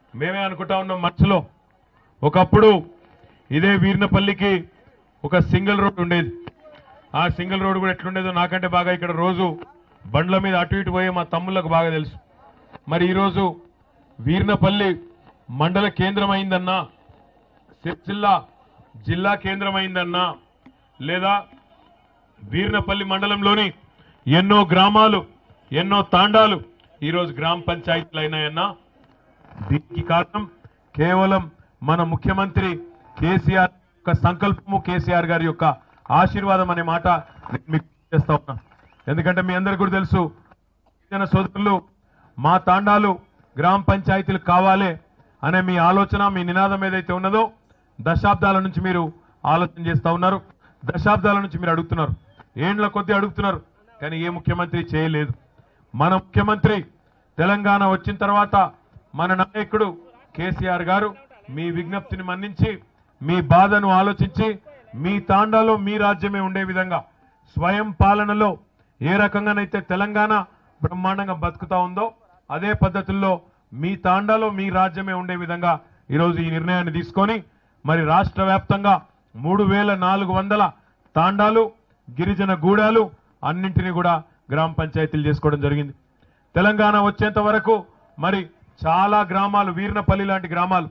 మేమే అనుకుంటా ఉన్నాం మనసులో ఒకప్పుడు ఇదే వీర్నపల్లికి ఒక సింగిల్ రోడ్ ఉండేది ఆ సింగిల్ రోడ్ కూడా ఎట్లుండేదో నాకంటే బాగా ఇక్కడ రోజు బండ్ల మీద అటు ఇటు పోయే మా తమ్ముళ్ళకు బాగా తెలుసు మరి ఈరోజు వీర్నపల్లి మండల కేంద్రం అయిందన్నా సిరిసిల్ల జిల్లా కేంద్రం అయిందన్నా లేదా వీర్నపల్లి మండలంలోని ఎన్నో గ్రామాలు ఎన్నో తాండాలు ఈరోజు గ్రామ పంచాయతీలు అయినాయన్నా దీనికి కారణం కేవలం మన ముఖ్యమంత్రి కేసీఆర్ యొక్క సంకల్పము కేసీఆర్ గారి యొక్క ఆశీర్వాదం అనే మాట నేను మీకు చేస్తా ఉన్నా ఎందుకంటే మీ అందరికీ కూడా తెలుసు గిరిజన సోదరులు మా తాండాలు గ్రామ పంచాయతీలు కావాలి అనే మీ ఆలోచన మీ నినాదం ఏదైతే ఉన్నదో దశాబ్దాల నుంచి మీరు ఆలోచన చేస్తా ఉన్నారు దశాబ్దాల నుంచి మీరు అడుగుతున్నారు ఏండ్ల కొద్దీ అడుగుతున్నారు కానీ ఏ ముఖ్యమంత్రి చేయలేదు మన ముఖ్యమంత్రి తెలంగాణ వచ్చిన తర్వాత మన నాయకుడు కేసీఆర్ గారు మీ విజ్ఞప్తిని మన్నించి మీ బాధను ఆలోచించి మీ తాండాలో మీ రాజ్యమే ఉండే విధంగా స్వయం పాలనలో ఏ రకంగానైతే తెలంగాణ బ్రహ్మాండంగా బతుకుతా ఉందో అదే పద్ధతుల్లో మీ తాండాలో మీ రాజ్యమే ఉండే విధంగా ఈరోజు ఈ నిర్ణయాన్ని తీసుకొని మరి రాష్ట్ర వ్యాప్తంగా మూడు వేల నాలుగు వందల తాండాలు గిరిజన గూడాలు అన్నింటినీ కూడా గ్రామ పంచాయతీలు చేసుకోవడం జరిగింది తెలంగాణ వచ్చేంత వరకు మరి చాలా గ్రామాలు వీర్నపల్లి లాంటి గ్రామాలు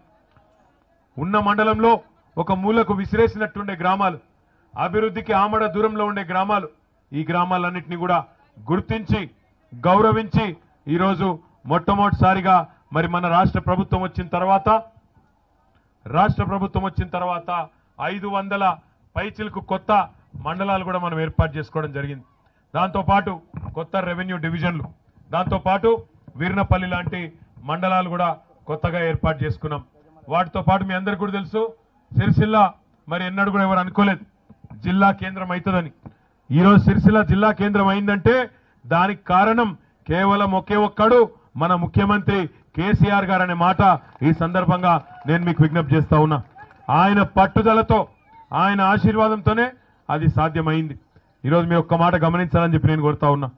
ఉన్న మండలంలో ఒక మూలకు విసిరేసినట్టుండే గ్రామాలు అభివృద్ధికి ఆమడ దూరంలో ఉండే గ్రామాలు ఈ గ్రామాలన్నింటినీ కూడా గుర్తించి గౌరవించి ఈరోజు మొట్టమొదటిసారిగా మరి మన రాష్ట్ర ప్రభుత్వం వచ్చిన తర్వాత రాష్ట్ర ప్రభుత్వం వచ్చిన తర్వాత ఐదు వందల పైచిలకు కొత్త మండలాలు కూడా మనం ఏర్పాటు చేసుకోవడం జరిగింది దాంతో పాటు కొత్త రెవెన్యూ డివిజన్లు దాంతో పాటు వీర్నపల్లి లాంటి మండలాలు కూడా కొత్తగా ఏర్పాటు చేసుకున్నాం వాటితో పాటు మీ అందరికీ కూడా తెలుసు సిరిసిల్ల మరి ఎన్నడూ కూడా ఎవరు అనుకోలేదు జిల్లా కేంద్రం అవుతుందని ఈరోజు సిరిసిల్ల జిల్లా కేంద్రం అయిందంటే దానికి కారణం కేవలం ఒకే ఒక్కడు మన ముఖ్యమంత్రి కేసీఆర్ గారు అనే మాట ఈ సందర్భంగా నేను మీకు విజ్ఞప్తి చేస్తా ఉన్నా ఆయన పట్టుదలతో ఆయన ఆశీర్వాదంతోనే అది సాధ్యమైంది ఈరోజు మీ ఒక్క మాట గమనించాలని చెప్పి నేను కోరుతా ఉన్నా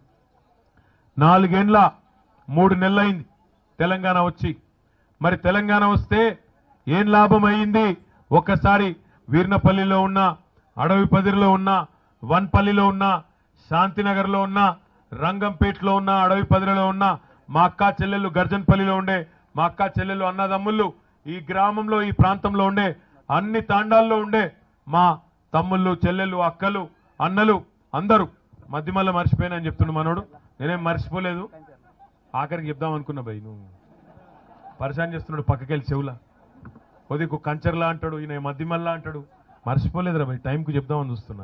నాలుగేండ్ల మూడు నెలలైంది తెలంగాణ వచ్చి మరి తెలంగాణ వస్తే ఏం లాభం అయింది ఒక్కసారి వీర్నపల్లిలో ఉన్న అడవి పదిరిలో ఉన్న వన్పల్లిలో ఉన్న శాంతినగర్లో ఉన్న రంగంపేటలో ఉన్న అడవి పదిరిలో ఉన్న మా అక్క చెల్లెళ్ళు గర్జన్పల్లిలో ఉండే మా అక్క చెల్లెళ్ళు అన్నదమ్ముళ్ళు ఈ గ్రామంలో ఈ ప్రాంతంలో ఉండే అన్ని తాండాల్లో ఉండే మా తమ్ముళ్ళు చెల్లెళ్ళు అక్కలు అన్నలు అందరూ మధ్య మళ్ళీ మర్చిపోయినా చెప్తుండు మనోడు నేనేం మర్చిపోలేదు ఆఖరికి చెప్దాం అనుకున్నా భయ్ నువ్వు పరిశాన్ చేస్తున్నాడు పక్కకెళ్ళి చెవులా కొద్దిగా కంచర్లా అంటాడు ఈయన మధ్యమల్లా అంటాడు మర్చిపోలేదురా భయ్ టైంకు చెప్దామని చూస్తున్నా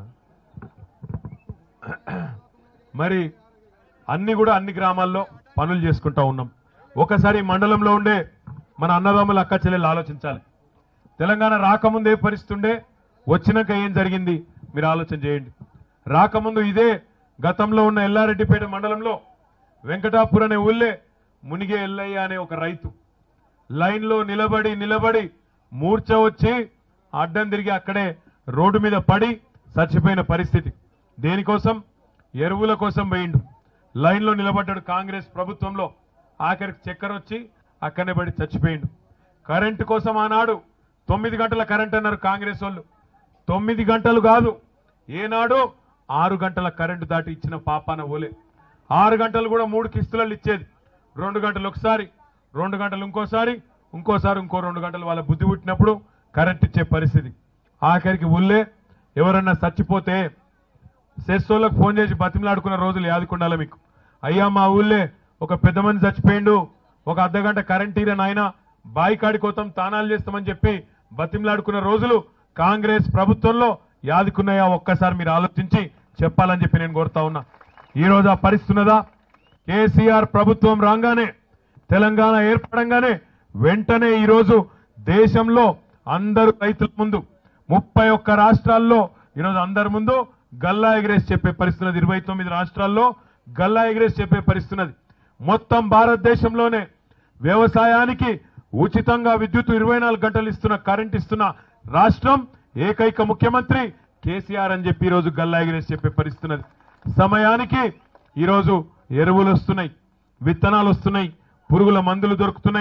మరి అన్ని కూడా అన్ని గ్రామాల్లో పనులు చేసుకుంటా ఉన్నాం ఒకసారి ఈ మండలంలో ఉండే మన అన్నదమ్ముల అక్క చెల్లెలు ఆలోచించాలి తెలంగాణ రాకముందు ఏ పరిస్థితి ఉండే వచ్చినాక ఏం జరిగింది మీరు ఆలోచన చేయండి రాకముందు ఇదే గతంలో ఉన్న ఎల్లారెడ్డిపేట మండలంలో వెంకటాపూర్ అనే ఊళ్ళే మునిగే ఎల్లయ్య అనే ఒక రైతు లైన్లో నిలబడి నిలబడి మూర్ఛ వచ్చి అడ్డం తిరిగి అక్కడే రోడ్డు మీద పడి చచ్చిపోయిన పరిస్థితి దేనికోసం ఎరువుల కోసం పోయిండు లైన్లో నిలబడ్డాడు కాంగ్రెస్ ప్రభుత్వంలో ఆఖరికి చక్కెర వచ్చి అక్కడనే పడి చచ్చిపోయిండు కరెంటు కోసం ఆనాడు తొమ్మిది గంటల కరెంట్ అన్నారు కాంగ్రెస్ వాళ్ళు తొమ్మిది గంటలు కాదు ఏనాడు ఆరు గంటల కరెంటు దాటి ఇచ్చిన పాపాన ఓలే ఆరు గంటలు కూడా మూడు కిస్తులలో ఇచ్చేది రెండు గంటలు ఒకసారి రెండు గంటలు ఇంకోసారి ఇంకోసారి ఇంకో రెండు గంటలు వాళ్ళ బుద్ధి పుట్టినప్పుడు కరెంట్ ఇచ్చే పరిస్థితి ఆఖరికి ఊళ్ళే ఎవరన్నా చచ్చిపోతే సెస్సోళ్ళకి ఫోన్ చేసి బతిమలాడుకున్న రోజులు యాదుకుండాలి మీకు అయ్యా మా ఊళ్ళే ఒక పెద్ద మంది చచ్చిపోయిండు ఒక అర్ధ గంట కరెంట్ ఇరా నాయన బాయి కాడికోతాం తానాలు చేస్తామని చెప్పి బతిమలాడుకున్న రోజులు కాంగ్రెస్ ప్రభుత్వంలో యాదుకున్నాయా ఒక్కసారి మీరు ఆలోచించి చెప్పాలని చెప్పి నేను కోరుతా ఉన్నా ఈ రోజు ఆ పరిస్థితి ఉన్నదా కేసీఆర్ ప్రభుత్వం రాగానే తెలంగాణ ఏర్పడంగానే వెంటనే ఈరోజు దేశంలో అందరు రైతుల ముందు ముప్పై ఒక్క రాష్ట్రాల్లో ఈరోజు అందరి ముందు గల్లా ఎగరేసి చెప్పే పరిస్థితున్నది ఇరవై తొమ్మిది రాష్ట్రాల్లో గల్లా ఎగరేసి చెప్పే పరిస్థితున్నది మొత్తం భారతదేశంలోనే వ్యవసాయానికి ఉచితంగా విద్యుత్ ఇరవై నాలుగు గంటలు ఇస్తున్న కరెంట్ ఇస్తున్న రాష్ట్రం ఏకైక ముఖ్యమంత్రి కేసీఆర్ అని చెప్పి ఈరోజు గల్లా ఎగరేసి చెప్పే పరిస్థితున్నది సమయానికి ఈరోజు ఎరువులు వస్తున్నాయి విత్తనాలు వస్తున్నాయి పురుగుల మందులు దొరుకుతున్నాయి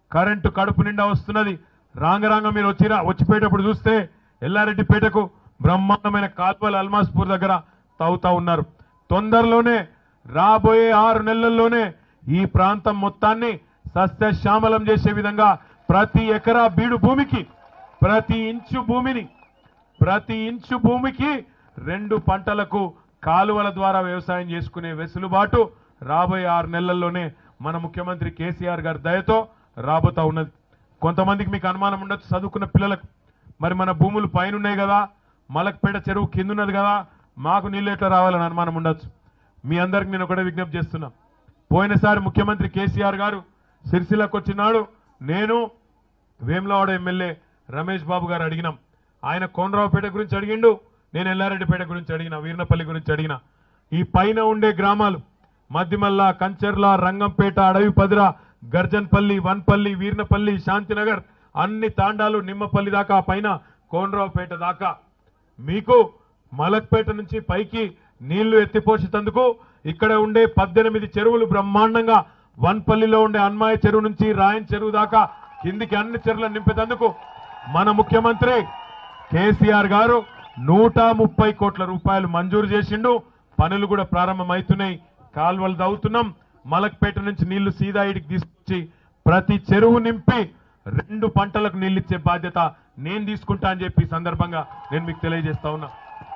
కరెంటు కడుపు నిండా వస్తున్నది రాంగరాంగ మీరు వచ్చిరా వచ్చిపోయేటప్పుడు చూస్తే ఎల్లారెడ్డిపేటకు బ్రహ్మాండమైన కాల్వలు అల్మాస్పూర్ దగ్గర తవ్వుతా ఉన్నారు తొందరలోనే రాబోయే ఆరు నెలల్లోనే ఈ ప్రాంతం మొత్తాన్ని సస్యశ్యామలం చేసే విధంగా ప్రతి ఎకరా బీడు భూమికి ప్రతి ఇంచు భూమిని ప్రతి ఇంచు భూమికి రెండు పంటలకు కాలువల ద్వారా వ్యవసాయం చేసుకునే వెసులుబాటు రాబోయే ఆరు నెలల్లోనే మన ముఖ్యమంత్రి కేసీఆర్ గారి దయతో రాబోతా ఉన్నది కొంతమందికి మీకు అనుమానం ఉండొచ్చు చదువుకున్న పిల్లలకు మరి మన భూములు పైన ఉన్నాయి కదా మలక్పేట చెరువు కింద ఉన్నది కదా మాకు నీళ్ళు ఎట్లా రావాలని అనుమానం ఉండొచ్చు మీ అందరికి నేను ఒకటే విజ్ఞప్తి చేస్తున్నా పోయినసారి ముఖ్యమంత్రి కేసీఆర్ గారు సిరిసిల్లకు వచ్చినాడు నేను వేములవాడ ఎమ్మెల్యే రమేష్ బాబు గారు అడిగినాం ఆయన కోనరావుపేట గురించి అడిగిండు నేను ఎల్లారెడ్డిపేట గురించి అడిగిన వీర్నపల్లి గురించి అడిగిన ఈ పైన ఉండే గ్రామాలు మద్దిమల్ల కంచర్ల రంగంపేట అడవిపదిర గర్జన్పల్లి వన్పల్లి వీర్నపల్లి శాంతినగర్ అన్ని తాండాలు నిమ్మపల్లి దాకా పైన కోనరావుపేట దాకా మీకు మలక్పేట నుంచి పైకి నీళ్లు ఎత్తిపోసేందుకు ఇక్కడ ఉండే పద్దెనిమిది చెరువులు బ్రహ్మాండంగా వన్పల్లిలో ఉండే అన్మాయ చెరువు నుంచి రాయన్ చెరువు దాకా కిందికి అన్ని చెరువులను నింపేందుకు మన ముఖ్యమంత్రి కేసీఆర్ గారు నూట ముప్పై కోట్ల రూపాయలు మంజూరు చేసిండు పనులు కూడా ప్రారంభమవుతున్నాయి కాల్వలు దవ్వుతున్నాం మలక్పేట నుంచి నీళ్లు సీదా ఇడికి తీసుకొచ్చి ప్రతి చెరువు నింపి రెండు పంటలకు నీళ్ళిచ్చే బాధ్యత నేను తీసుకుంటా అని చెప్పి ఈ సందర్భంగా నేను మీకు తెలియజేస్తా ఉన్నా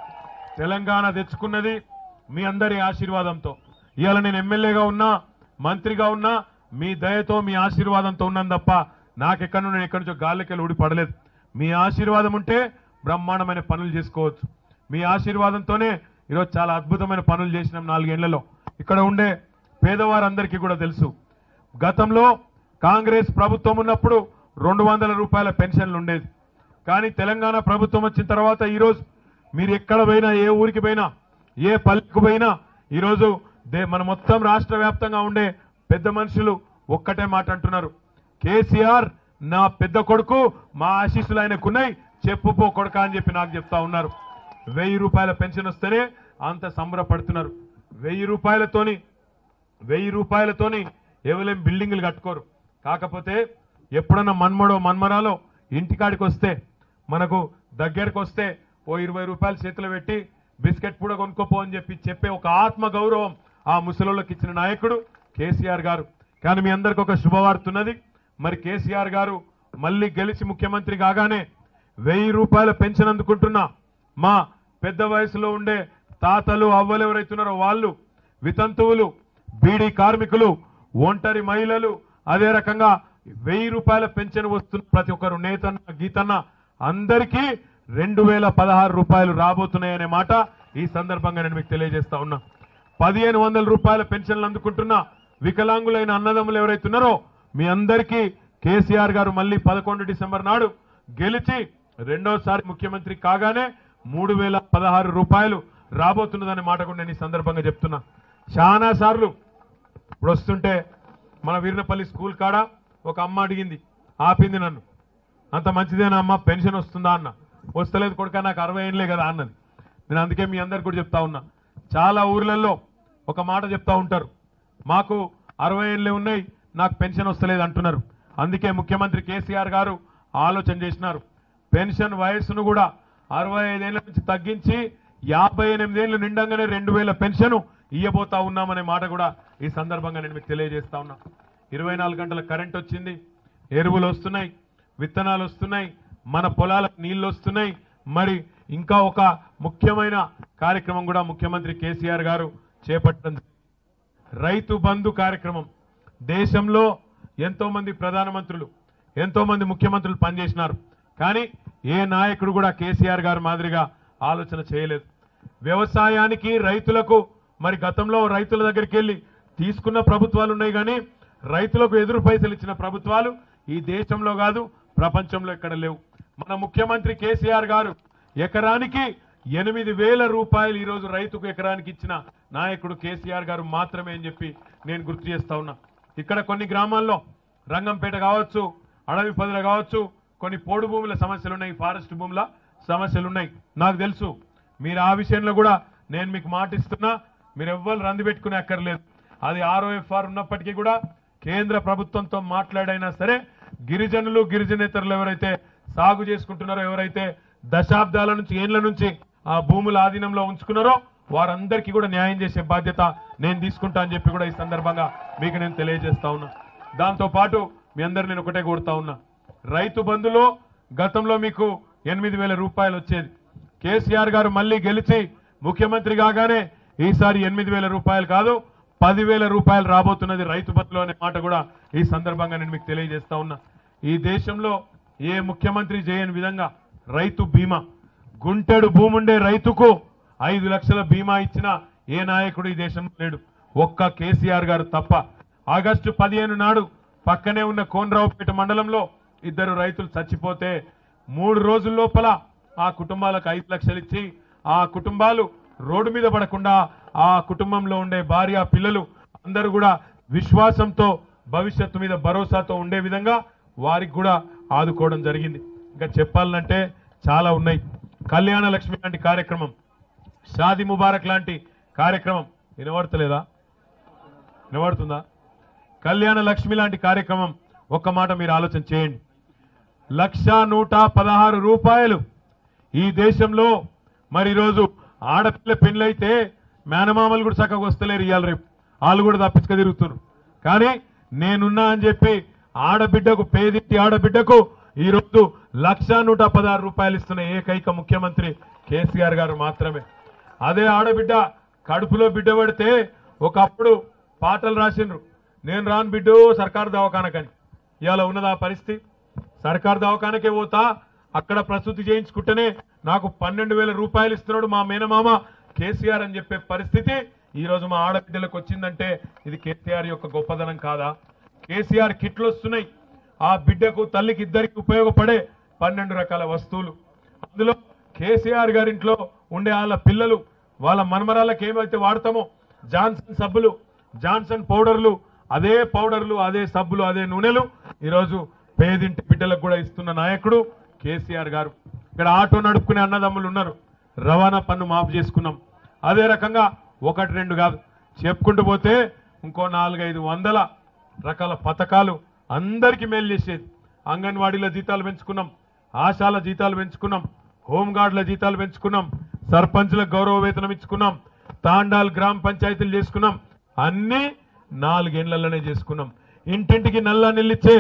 తెలంగాణ తెచ్చుకున్నది మీ అందరి ఆశీర్వాదంతో ఇవాళ నేను ఎమ్మెల్యేగా ఉన్నా మంత్రిగా ఉన్నా మీ దయతో మీ ఆశీర్వాదంతో ఉన్నాను తప్ప నాకెక్కడ నుండి ఎక్కడి నుంచో గాలికెళ్ళి ఊడి పడలేదు మీ ఆశీర్వాదం ఉంటే బ్రహ్మాండమైన పనులు చేసుకోవచ్చు మీ ఆశీర్వాదంతోనే ఈరోజు చాలా అద్భుతమైన పనులు చేసినాం నాలుగేళ్లలో ఇక్కడ ఉండే పేదవారందరికీ కూడా తెలుసు గతంలో కాంగ్రెస్ ప్రభుత్వం ఉన్నప్పుడు రెండు వందల రూపాయల పెన్షన్లు ఉండేది కానీ తెలంగాణ ప్రభుత్వం వచ్చిన తర్వాత ఈరోజు మీరు ఎక్కడ పోయినా ఏ ఊరికి పోయినా ఏ పల్లెకు పోయినా ఈరోజు దే మన మొత్తం రాష్ట్ర వ్యాప్తంగా ఉండే పెద్ద మనుషులు ఒక్కటే మాట అంటున్నారు కేసీఆర్ నా పెద్ద కొడుకు మా ఆశీస్సులు ఆయనకున్నాయి చెప్పుపో కొడుక అని చెప్పి నాకు చెప్తా ఉన్నారు వెయ్యి రూపాయల పెన్షన్ వస్తేనే అంత సంబరపడుతున్నారు వెయ్యి రూపాయలతోని వెయ్యి రూపాయలతోని ఎవరేం బిల్డింగులు కట్టుకోరు కాకపోతే ఎప్పుడన్నా మన్మడో మన్మరాలో ఇంటికాడికి వస్తే మనకు దగ్గరకు వస్తే ఓ ఇరవై రూపాయలు చేతిలో పెట్టి బిస్కెట్ కూడా కొనుక్కోపో అని చెప్పి చెప్పే ఒక ఆత్మ గౌరవం ఆ ముసలోళ్ళకి ఇచ్చిన నాయకుడు కేసీఆర్ గారు కానీ మీ అందరికి ఒక శుభవార్త ఉన్నది మరి కేసీఆర్ గారు మళ్ళీ గెలిచి ముఖ్యమంత్రి కాగానే వెయ్యి రూపాయల పెన్షన్ అందుకుంటున్న మా పెద్ద వయసులో ఉండే తాతలు అవ్వలు ఎవరైతున్నారో వాళ్ళు వితంతువులు బీడీ కార్మికులు ఒంటరి మహిళలు అదే రకంగా వెయ్యి రూపాయల పెన్షన్ వస్తున్న ప్రతి ఒక్కరు నేతన్న గీతన్న అందరికీ రెండు వేల పదహారు రూపాయలు రాబోతున్నాయనే మాట ఈ సందర్భంగా నేను మీకు తెలియజేస్తా ఉన్నా పదిహేను వందల రూపాయల పెన్షన్లు అందుకుంటున్న వికలాంగులైన అన్నదమ్ములు ఎవరైతున్నారో మీ అందరికీ కేసీఆర్ గారు మళ్ళీ పదకొండు డిసెంబర్ నాడు గెలిచి రెండోసారి ముఖ్యమంత్రి కాగానే మూడు వేల పదహారు రూపాయలు రాబోతున్నదనే మాట కూడా నేను ఈ సందర్భంగా చెప్తున్నా చాలా సార్లు ఇప్పుడు వస్తుంటే మన వీరినపల్లి స్కూల్ కాడ ఒక అమ్మ అడిగింది ఆపింది నన్ను అంత మంచిదేనా అమ్మ పెన్షన్ వస్తుందా అన్న వస్తలేదు కొడుక నాకు అరవై ఏళ్ళే కదా అన్నది నేను అందుకే మీ అందరికి కూడా చెప్తా ఉన్నా చాలా ఊర్లలో ఒక మాట చెప్తా ఉంటారు మాకు అరవై ఏళ్ళే ఉన్నాయి నాకు పెన్షన్ వస్తలేదు అంటున్నారు అందుకే ముఖ్యమంత్రి కేసీఆర్ గారు ఆలోచన చేసినారు పెన్షన్ వయస్సును కూడా అరవై ఐదేళ్ల నుంచి తగ్గించి యాభై ఎనిమిదేళ్లు నిండంగానే రెండు వేల పెన్షన్ ఇయ్యబోతా ఉన్నామనే మాట కూడా ఈ సందర్భంగా నేను మీకు తెలియజేస్తా ఉన్నా ఇరవై నాలుగు గంటల కరెంట్ వచ్చింది ఎరువులు వస్తున్నాయి విత్తనాలు వస్తున్నాయి మన పొలాలకు నీళ్లు వస్తున్నాయి మరి ఇంకా ఒక ముఖ్యమైన కార్యక్రమం కూడా ముఖ్యమంత్రి కేసీఆర్ గారు చేపట్టడం రైతు బంధు కార్యక్రమం దేశంలో ఎంతో మంది ప్రధానమంత్రులు ఎంతో మంది ముఖ్యమంత్రులు పనిచేసినారు కానీ ఏ నాయకుడు కూడా కేసీఆర్ గారి మాదిరిగా ఆలోచన చేయలేదు వ్యవసాయానికి రైతులకు మరి గతంలో రైతుల దగ్గరికి వెళ్ళి తీసుకున్న ప్రభుత్వాలు ఉన్నాయి కానీ రైతులకు ఎదురు పైసలు ఇచ్చిన ప్రభుత్వాలు ఈ దేశంలో కాదు ప్రపంచంలో ఎక్కడ లేవు మన ముఖ్యమంత్రి కేసీఆర్ గారు ఎకరానికి ఎనిమిది వేల రూపాయలు ఈ రోజు రైతుకు ఎకరానికి ఇచ్చిన నాయకుడు కేసీఆర్ గారు మాత్రమే అని చెప్పి నేను గుర్తు చేస్తా ఉన్నా ఇక్కడ కొన్ని గ్రామాల్లో రంగంపేట కావచ్చు అడవి పదుల కావచ్చు కొన్ని పోడు భూముల సమస్యలు ఉన్నాయి ఫారెస్ట్ భూముల సమస్యలు ఉన్నాయి నాకు తెలుసు మీరు ఆ విషయంలో కూడా నేను మీకు మాటిస్తున్నా మీరు ఎవ్వరు రంది పెట్టుకునే అక్కర్లేదు అది ఆర్ఓఎఫ్ఆర్ ఉన్నప్పటికీ కూడా కేంద్ర ప్రభుత్వంతో మాట్లాడైనా సరే గిరిజనులు గిరిజనేతరులు ఎవరైతే సాగు చేసుకుంటున్నారో ఎవరైతే దశాబ్దాల నుంచి ఏండ్ల నుంచి ఆ భూముల ఆధీనంలో ఉంచుకున్నారో వారందరికీ కూడా న్యాయం చేసే బాధ్యత నేను తీసుకుంటా అని చెప్పి కూడా ఈ సందర్భంగా మీకు నేను తెలియజేస్తా ఉన్నా దాంతో పాటు మీ అందరు నేను ఒకటే కోరుతా ఉన్నా రైతు బంధులో గతంలో మీకు ఎనిమిది వేల రూపాయలు వచ్చేది కేసీఆర్ గారు మళ్ళీ గెలిచి ముఖ్యమంత్రి కాగానే ఈసారి ఎనిమిది వేల రూపాయలు కాదు పదివేల రూపాయలు రాబోతున్నది రైతు బంధులో అనే మాట కూడా ఈ సందర్భంగా నేను మీకు తెలియజేస్తా ఉన్నా ఈ దేశంలో ఏ ముఖ్యమంత్రి చేయని విధంగా రైతు బీమా గుంటెడు భూముండే రైతుకు ఐదు లక్షల బీమా ఇచ్చిన ఏ నాయకుడు ఈ దేశంలో లేడు ఒక్క కేసీఆర్ గారు తప్ప ఆగస్టు పదిహేను నాడు పక్కనే ఉన్న కోనరావుపేట మండలంలో ఇద్దరు రైతులు చచ్చిపోతే మూడు రోజుల లోపల ఆ కుటుంబాలకు ఐదు లక్షలు ఇచ్చి ఆ కుటుంబాలు రోడ్డు మీద పడకుండా ఆ కుటుంబంలో ఉండే భార్య పిల్లలు అందరూ కూడా విశ్వాసంతో భవిష్యత్తు మీద భరోసాతో ఉండే విధంగా వారికి కూడా ఆదుకోవడం జరిగింది ఇంకా చెప్పాలంటే చాలా ఉన్నాయి కళ్యాణ లక్ష్మి లాంటి కార్యక్రమం షాది ముబారక్ లాంటి కార్యక్రమం వినబడతలేదా వినబడుతుందా కళ్యాణ లక్ష్మి లాంటి కార్యక్రమం ఒక్క మాట మీరు ఆలోచన చేయండి లక్ష నూట పదహారు రూపాయలు ఈ దేశంలో మరి ఈరోజు ఆడపిల్ల పెళ్ళైతే మేనమామలు కూడా చక్కగా వస్తలేరు ఇవాళ రేపు వాళ్ళు కూడా తప్పించుక తిరుగుతున్నారు కానీ నేనున్నా అని చెప్పి ఆడబిడ్డకు పేదింటి ఆడబిడ్డకు ఈ రోజు లక్ష నూట పదహారు రూపాయలు ఇస్తున్న ఏకైక ముఖ్యమంత్రి కేసీఆర్ గారు మాత్రమే అదే ఆడబిడ్డ కడుపులో బిడ్డ పడితే ఒకప్పుడు పాటలు రాసిండ్రు నేను రాను బిడ్డు సర్కారు దవాఖానకని ఇవాళ ఉన్నదా పరిస్థితి సర్కార్ దవాఖానకే పోతా అక్కడ ప్రసూతి చేయించుకుంటేనే నాకు పన్నెండు వేల రూపాయలు ఇస్తున్నాడు మా మేనమామ కేసీఆర్ అని చెప్పే పరిస్థితి ఈ రోజు మా ఆడబిడ్డలకు వచ్చిందంటే ఇది కేసీఆర్ యొక్క గొప్పదనం కాదా కేసీఆర్ కిట్లు వస్తున్నాయి ఆ బిడ్డకు తల్లికి ఇద్దరికి ఉపయోగపడే పన్నెండు రకాల వస్తువులు అందులో కేసీఆర్ గారింట్లో ఉండే వాళ్ళ పిల్లలు వాళ్ళ మనమరాలకు ఏమైతే వాడతామో జాన్సన్ సబ్బులు జాన్సన్ పౌడర్లు అదే పౌడర్లు అదే సబ్బులు అదే నూనెలు ఈరోజు పేదింటి బిడ్డలకు కూడా ఇస్తున్న నాయకుడు కేసీఆర్ గారు ఇక్కడ ఆటో నడుపుకునే అన్నదమ్ములు ఉన్నారు రవాణా పన్ను మాఫ్ చేసుకున్నాం అదే రకంగా ఒకటి రెండు కాదు చెప్పుకుంటూ పోతే ఇంకో నాలుగైదు వందల రకాల పథకాలు అందరికీ మేలు చేసేది అంగన్వాడీల జీతాలు పెంచుకున్నాం ఆశాల జీతాలు పెంచుకున్నాం హోంగార్డుల జీతాలు పెంచుకున్నాం సర్పంచ్లకు గౌరవ వేతనం ఇచ్చుకున్నాం తాండాల్ గ్రామ పంచాయతీలు చేసుకున్నాం అన్ని నాలుగేళ్లలోనే చేసుకున్నాం ఇంటింటికి నల్ల నిల్లిచ్చే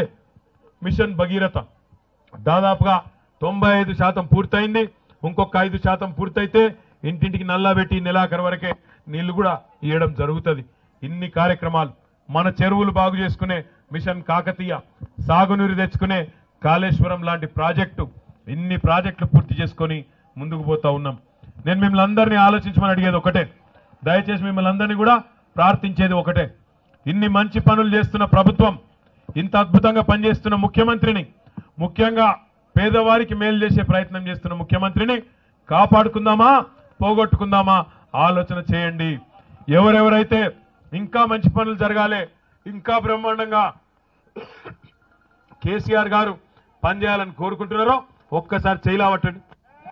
మిషన్ భగీరథ దాదాపుగా తొంభై ఐదు శాతం పూర్తయింది ఇంకొక ఐదు శాతం పూర్తయితే ఇంటింటికి నల్లా పెట్టి నెలాఖరు వరకే నీళ్లు కూడా ఇవ్వడం జరుగుతుంది ఇన్ని కార్యక్రమాలు మన చెరువులు బాగు చేసుకునే మిషన్ కాకతీయ సాగునీరు తెచ్చుకునే కాళేశ్వరం లాంటి ప్రాజెక్టు ఇన్ని ప్రాజెక్టులు పూర్తి చేసుకొని ముందుకు పోతా ఉన్నాం నేను మిమ్మల్ని అందరినీ ఆలోచించమని అడిగేది ఒకటే దయచేసి మిమ్మల్ని అందరినీ కూడా ప్రార్థించేది ఒకటే ఇన్ని మంచి పనులు చేస్తున్న ప్రభుత్వం ఇంత అద్భుతంగా పనిచేస్తున్న ముఖ్యమంత్రిని ముఖ్యంగా పేదవారికి మేలు చేసే ప్రయత్నం చేస్తున్న ముఖ్యమంత్రిని కాపాడుకుందామా పోగొట్టుకుందామా ఆలోచన చేయండి ఎవరెవరైతే ఇంకా మంచి పనులు జరగాలి ఇంకా బ్రహ్మాండంగా కేసీఆర్ గారు పనిచేయాలని కోరుకుంటున్నారో ఒక్కసారి చేయలావట్టండి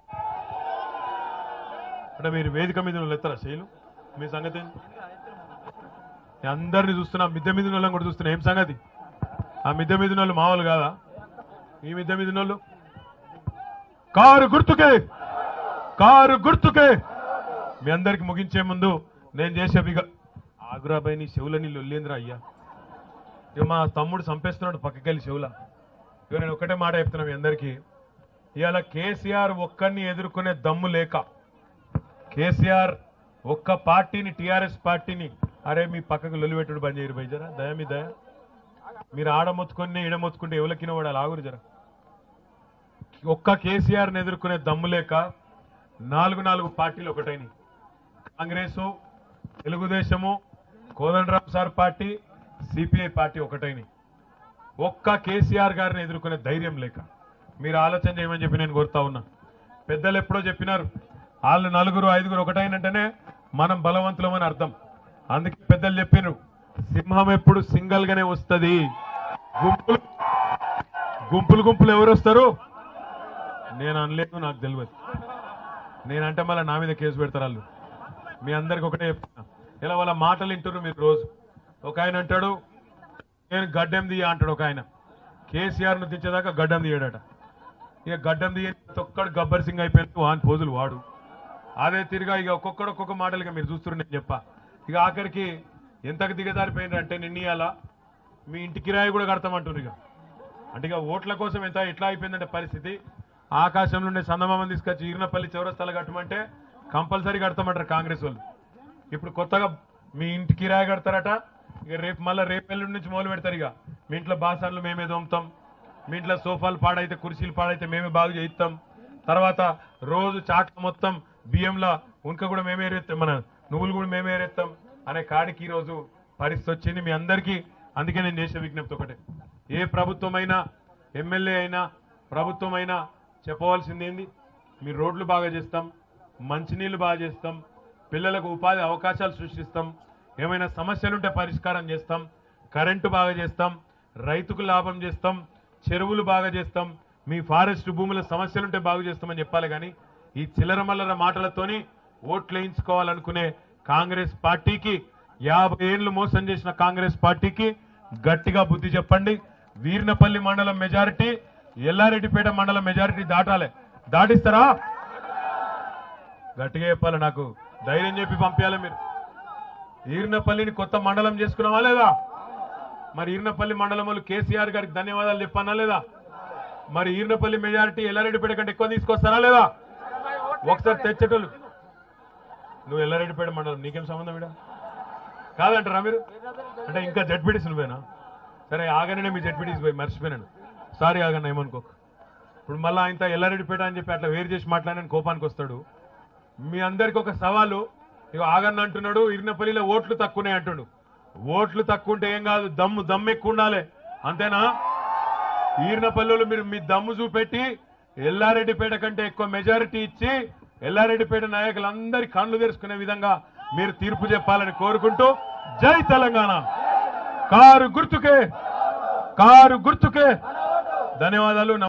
అంటే మీరు వేదిక మీద ఎత్తరా శైలు మీ సంగతి ఏంటి? నేను అందరిని చూస్తున్నా మిద్దె మీద ఉన్న వాళ్ళని కూడా చూస్తున్నా ఏం సంగతి ఆ మిద్దె మీద ఉన్న వాళ్ళు మామూలు కాదా ఈ మిద్దె మీద ఉన్న వాళ్ళు కారు గుర్తుకే కారు గుర్తుకే మీ అందరికి ముగించే ముందు నేను చేసే బిగ ఆగురాబాయి నీ చెవులని లొల్లేంద్రా అయ్యా ఇక మా తమ్ముడు చంపేస్తున్నాడు పక్కకెళ్ళి చెవుల ఇక నేను ఒకటే మాట చెప్తున్నా మీ అందరికీ ఇవాళ కేసీఆర్ ఒక్కరిని ఎదుర్కొనే దమ్ము లేక కేసీఆర్ ఒక్క పార్టీని టిఆర్ఎస్ పార్టీని అరే మీ పక్కకు లొలిపెట్టుడు బంద్ చేయరు బై జరా దయ మీ దయ మీరు ఆడ మొత్తుకొని ఈడ మొత్తుకుంటే ఎవరికిన వాడు అలా ఆగురు జరా ఒక్క కేసీఆర్ని ఎదుర్కొనే దమ్ము లేక నాలుగు నాలుగు పార్టీలు ఒకటైనవి Congress Telugu Desam Kodandaram sir party CPI party ఒకటైనవి ఒక్క కేసీఆర్ గారిని ఎదుర్కొనే ధైర్యం లేక మీరు ఆలోచన చేయమని చెప్పి నేను కోరుతా ఉన్నా పెద్దలు ఎప్పుడో చెప్పినారు వాళ్ళు నలుగురు ఐదుగురు ఒకటైనంటేనే మనం బలవంతులమని అర్థం అందుకే పెద్దలు చెప్పినారు సింహం ఎప్పుడు సింగల్ గానే వస్తుంది గుంపులు గుంపులు గుంపులు ఎవరు వస్తారు నేను అనలేదు నాకు తెలియదు నేనంటే మళ్ళీ నా మీద కేసు పెడతారు వాళ్ళు మీ అందరికి ఒకటే చెప్తున్నా ఇలా వాళ్ళ మాటలు వింటున్నారు మీరు రోజు ఒక ఆయన అంటాడు నేను గడ్డెం దియ్య అంటాడు ఒక ఆయన కేసీఆర్ ను దించేదాకా గడ్డం తీయడట ఇక గడ్డం తీయ ఒక్కడు గబ్బర్ సింగ్ అయిపోయింది వాని పోజులు వాడు అదే తిరిగా ఇక ఒక్కొక్కడు ఒక్కొక్క మాటలుగా మీరు చూస్తున్నారు నేను చెప్పా ఇక ఆఖరికి ఎంతకు దిగజారిపోయింది అంటే నిన్నయాల మీ ఇంటి కిరాయి కూడా కడతామంటున్నారు ఇక అంటే ఇక ఓట్ల కోసం ఎంత ఎట్లా అయిపోయిందంటే పరిస్థితి ఆకాశంలో ఉండే సందమామని తీసుకొచ్చి ఈరినపల్లి చౌరస్తాలు కట్టమంటే కంపల్సరీ కడతామంటారు కాంగ్రెస్ వాళ్ళు ఇప్పుడు కొత్తగా మీ ఇంటి కిరాయి కడతారట ఇక రేపు మళ్ళీ రేపు ఎల్లుండి నుంచి మొదలు పెడతారు ఇక మీ ఇంట్లో బాసాన్లు మేమే దోముతాం మీ ఇంట్లో సోఫాలు పాడైతే కుర్చీలు పాడైతే మేమే బాగు చేయిస్తాం తర్వాత రోజు చాట్ల మొత్తం బియ్యంలో ఉనక కూడా మేమే ఏరేస్తాం మన నువ్వులు కూడా మేమే ఏరేస్తాం అనే కాడికి ఈ రోజు పరిస్థితి వచ్చింది మీ అందరికీ అందుకే నేను చేసే విజ్ఞప్తి ఒకటే ఏ ప్రభుత్వమైనా ఎమ్మెల్యే అయినా ప్రభుత్వం అయినా చెప్పవలసింది ఏంది మీ రోడ్లు బాగా చేస్తాం మంచినీళ్లు బాగా చేస్తాం పిల్లలకు ఉపాధి అవకాశాలు సృష్టిస్తాం ఏమైనా సమస్యలుంటే పరిష్కారం చేస్తాం కరెంటు బాగా చేస్తాం రైతుకు లాభం చేస్తాం చెరువులు బాగా చేస్తాం మీ ఫారెస్ట్ భూముల సమస్యలుంటే బాగు చేస్తామని చెప్పాలి కానీ ఈ చిల్లర మల్లర మాటలతోని ఓట్లు వేయించుకోవాలనుకునే కాంగ్రెస్ పార్టీకి యాభై ఏళ్లు మోసం చేసిన కాంగ్రెస్ పార్టీకి గట్టిగా బుద్ధి చెప్పండి వీర్నపల్లి మండలం మెజారిటీ ఎల్లారెడ్డిపేట మండలం మెజారిటీ దాటాలి దాటిస్తారా గట్టిగా చెప్పాలి నాకు ధైర్యం చెప్పి పంపించాలి మీరు ఈర్నపల్లిని కొత్త మండలం చేసుకున్నావా లేదా మరి ఈర్నపల్లి మండలం వాళ్ళు కేసీఆర్ గారికి ధన్యవాదాలు చెప్పన్నా లేదా మరి ఈర్నపల్లి మెజారిటీ ఎల్లారెడ్డిపేట కంటే ఎక్కువ తీసుకొస్తారా లేదా ఒకసారి తెచ్చేటోళ్ళు నువ్వు ఎల్లారెడ్డిపేట మండలం నీకేం సంబంధం ఇడా కాదంటారా మీరు అంటే ఇంకా జడ్పీటీస్ నువ్వేనా సరే ఆగనే మీ జడ్పీటీస్ పోయి మర్చిపోయినాను సారీ ఆగన్న ఏమనుకో ఇప్పుడు మళ్ళీ ఆయన ఎల్లారెడ్డిపేట అని చెప్పి అట్లా వేరు చేసి మాట్లాడని కోపానికి వస్తాడు మీ అందరికి ఒక సవాలు ఇక ఆగన్న అంటున్నాడు ఇరినపల్లిలో ఓట్లు తక్కువనే అంటుడు ఓట్లు తక్కువ ఉంటే ఏం కాదు దమ్ము దమ్ము ఎక్కువ ఉండాలి అంతేనా ఈరినపల్లిలో మీరు మీ దమ్ము చూపెట్టి ఎల్లారెడ్డిపేట కంటే ఎక్కువ మెజారిటీ ఇచ్చి ఎల్లారెడ్డిపేట నాయకులందరి కళ్ళు తెరుచుకునే విధంగా మీరు తీర్పు చెప్పాలని కోరుకుంటూ జై తెలంగాణ కారు గుర్తుకే కారు గుర్తుకే ధన్యవాదాలు